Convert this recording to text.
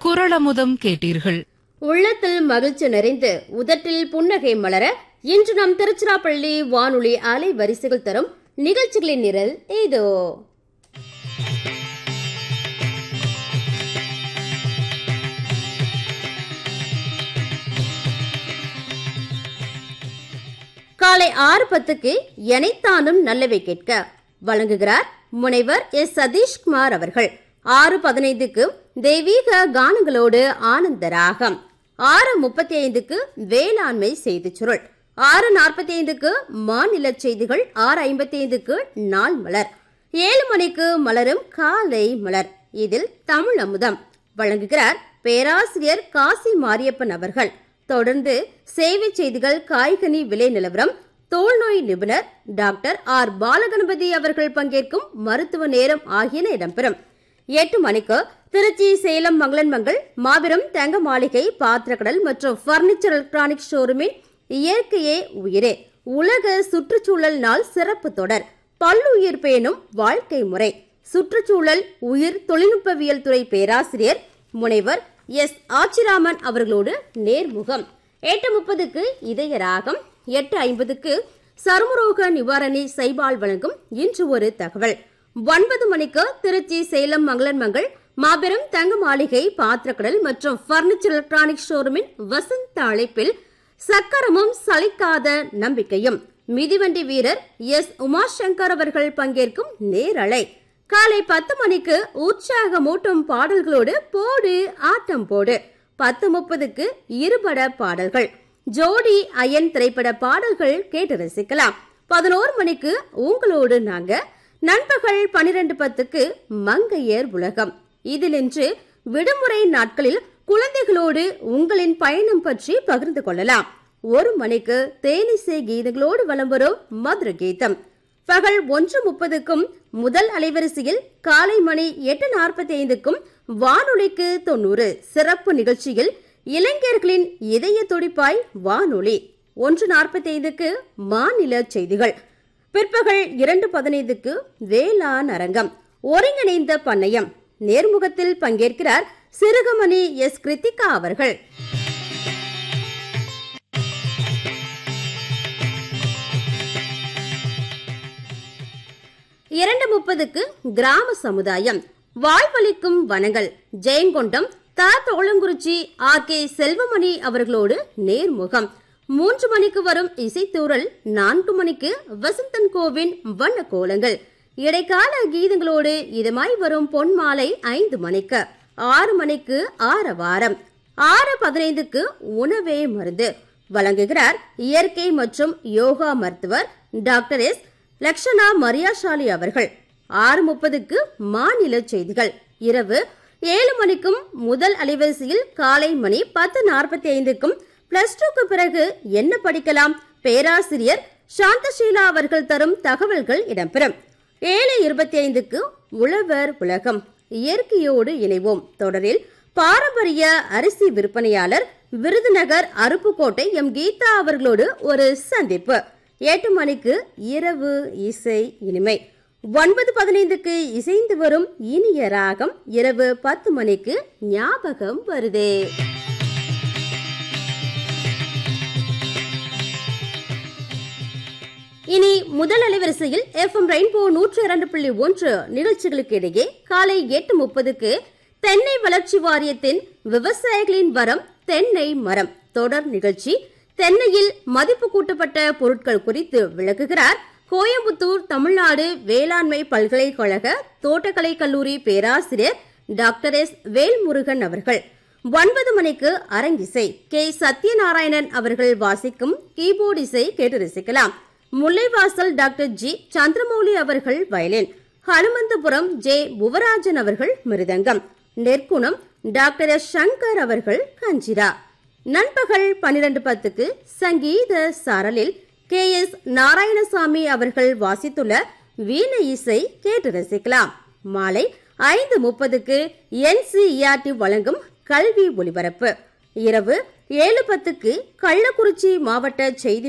குரளமுதம் கேட்டீர்கள் உள்ளத்தில் மகிழ்ச்சி நிறைந்து உதட்டில் புன்னகை மலர இன்று நம் திருச்சிராப்பள்ளி வானொலி அலை வரிசைகள் தரும் நிகழ்ச்சிகளின் நிரல் இதோ காலை ஆறு பத்துக்கு எனைத்தானும் நல்லவை கேட்க வழங்குகிறார் முனைவர் எஸ் சதீஷ்குமார் அவர்கள் ஆறு பதினைந்துக்கு தெய்வீக கானங்களோடு ஆனந்த ராகம் ஆறு முப்பத்தி ஐந்துக்கு வேளாண்மை செய்திச் சுருள் ஆறு நாற்பத்தி ஐந்துக்கு மாநில செய்திகள் ஆறு ஐம்பத்தி ஐந்துக்கு நாள் மலர் ஏழு மணிக்கு மலரும் காலை மலர் இதில் தமிழ் அமுதம் வழங்குகிறார் பேராசிரியர் காசி மாரியப்பன் அவர்கள் தொடர்ந்து சேவை செய்திகள் காய்கனி விலை நிலவரம் தோல்நோய் நிபுணர் டாக்டர் ஆர் பாலகணபதி அவர்கள் பங்கேற்கும் மருத்துவ நேரம் ஆகியன இடம்பெறும் எட்டு மணிக்கு திருச்சி சேலம் மங்களன் மங்கள் மாபெரும் தங்க மாளிகை பாத்திரக்கடல் மற்றும் பர்னிச்சர் எலக்ட்ரானிக் ஷோரூமின் இயற்கையே உயிரே உலக சுற்றுச்சூழல் நாள் சிறப்பு தொடர் பல்லுயிர் பேணும் வாழ்க்கை முறை சுற்றுச்சூழல் உயிர் தொழில்நுட்பவியல் துறை பேராசிரியர் முனைவர் எஸ் ஆச்சிராமன் அவர்களோடு நேர்முகம் எட்டு முப்பதுக்கு இதய ராகம் எட்டு ஐம்பதுக்கு சருமரோக நிவாரணி சைபால் வழங்கும் இன்று ஒரு தகவல் ஒன்பது மணிக்கு திருச்சி சேலம் மங்களன் மங்கள் மாபெரும் தங்க மாளிகை பாத்திரக்கடல் மற்றும் பர்னிச்சர் எலக்ட்ரானிக் ஷோரூமின் வசந்த அழைப்பில் சக்கரமும் சலிக்காத நம்பிக்கையும் மிதிவண்டி வீரர் எஸ் உமாசங்கர் அவர்கள் பங்கேற்கும் நேரலை காலை பத்து மணிக்கு உற்சாகமூட்டும் பாடல்களோடு போடு ஆட்டம் போடு பத்து முப்பதுக்கு இருபட பாடல்கள் ஜோடி அயன் திரைப்பட பாடல்கள் கேட்டு ரசிக்கலாம் பதினோரு மணிக்கு உங்களோடு நாங்க நண்பகல் பனிரெண்டு பத்துக்கு மங்கையர் உலகம் இதில் இன்று விடுமுறை நாட்களில் குழந்தைகளோடு உங்களின் பயணம் பற்றி பகிர்ந்து கொள்ளலாம் ஒரு மணிக்கு தேனிசை கீதங்களோடு வலம் வரும் மதுர கீதம் பகல் ஒன்று முப்பதுக்கும் முதல் அலைவரிசையில் காலை மணி எட்டு நாற்பத்தி ஐந்துக்கும் வானொலிக்கு தொண்ணூறு சிறப்பு நிகழ்ச்சியில் இளைஞர்களின் இதய துடிப்பாய் வானொலி ஒன்று நாற்பத்தி ஐந்துக்கு மாநில செய்திகள் பிற்பகல் இரண்டு பதினைந்துக்கு வேளாண் அரங்கம் ஒருங்கிணைந்த பண்ணையம் நேர்முகத்தில் பங்கேற்கிறார் சிறுகமணி எஸ் கிருத்திகா அவர்கள் இரண்டு முப்பதுக்கு கிராம சமுதாயம் வாழ்வளிக்கும் வனங்கள் ஜெயங்கொண்டம் த தோளங்குறிச்சி ஆர் கே செல்வமணி அவர்களோடு நேர்முகம் மூன்று மணிக்கு வரும் இசைத்தூரல் நான்கு மணிக்கு வசந்தன் கோவின் வண்ண கோலங்கள் இடைக்கால கீதங்களோடு இதமாய் வரும் பொன் மாலை ஐந்து மணிக்கு ஆறு மணிக்கு ஆரவாரம் ஆறு பதினைந்துக்கு உணவே மருந்து வழங்குகிறார் இயற்கை மற்றும் யோகா மருத்துவர் டாக்டர் எஸ் லக்ஷனா மரியாஷாலி அவர்கள் ஆறு முப்பதுக்கு மாநில செய்திகள் இரவு ஏழு மணிக்கும் முதல் அலைவரிசையில் காலை மணி பத்து நாற்பத்தி ஐந்துக்கும் பிளஸ் டூக்கு பிறகு என்ன படிக்கலாம் பேராசிரியர் சாந்தஷீலா அவர்கள் தரும் தகவல்கள் இடம்பெறும் ஏழு இருபத்தி ஐந்துக்கு உழவர் உலகம் இயற்கையோடு இணைவோம் தொடரில் பாரம்பரிய அரிசி விற்பனையாளர் விருதுநகர் அருப்புக்கோட்டை எம் கீதா அவர்களோடு ஒரு சந்திப்பு எட்டு மணிக்கு இரவு இசை இனிமை ஒன்பது பதினைந்துக்கு இசைந்து வரும் இனிய ராகம் இரவு பத்து மணிக்கு ஞாபகம் வருதே இனி முதல் அலைவரிசையில் எஃப் எம் ரெயின்போ நூற்றி இரண்டு புள்ளி ஒன்று நிகழ்ச்சிகளுக்கு இடையே காலை எட்டு முப்பதுக்கு தென்னை வளர்ச்சி வாரியத்தின் விவசாயிகளின் வரம் தென்னை மரம் தொடர் நிகழ்ச்சி தென்னையில் மதிப்பு கூட்டப்பட்ட பொருட்கள் குறித்து விளக்குகிறார் கோயம்புத்தூர் தமிழ்நாடு வேளாண்மை பல்கலைக்கழக தோட்டக்கலை கல்லூரி பேராசிரியர் டாக்டர் எஸ் வேல்முருகன் அவர்கள் ஒன்பது மணிக்கு அரங்கிசை கே சத்யநாராயணன் அவர்கள் வாசிக்கும் கீபோர்டு இசை கேட்டு ரசிக்கலாம் முல்லைவாசல் டாக்டர் ஜி சந்திரமௌலி அவர்கள் வயலின் ஹனுமந்தபுரம் ஜே புவராஜன் அவர்கள் மிருதங்கம் நெற்குணம் டாக்டர் எஸ் சங்கர் அவர்கள் கஞ்சிரா நண்பகல் பனிரெண்டு பத்துக்கு சங்கீத சாரலில் கே எஸ் நாராயணசாமி அவர்கள் வாசித்துள்ள வீண இசை கேட்டு ரசிக்கலாம் மாலை ஐந்து முப்பதுக்கு என்சிஇஆர்டி வழங்கும் கல்வி ஒலிபரப்பு இரவு ஏழு பத்துக்கு கள்ளக்குறிச்சி மாவட்ட செய்தி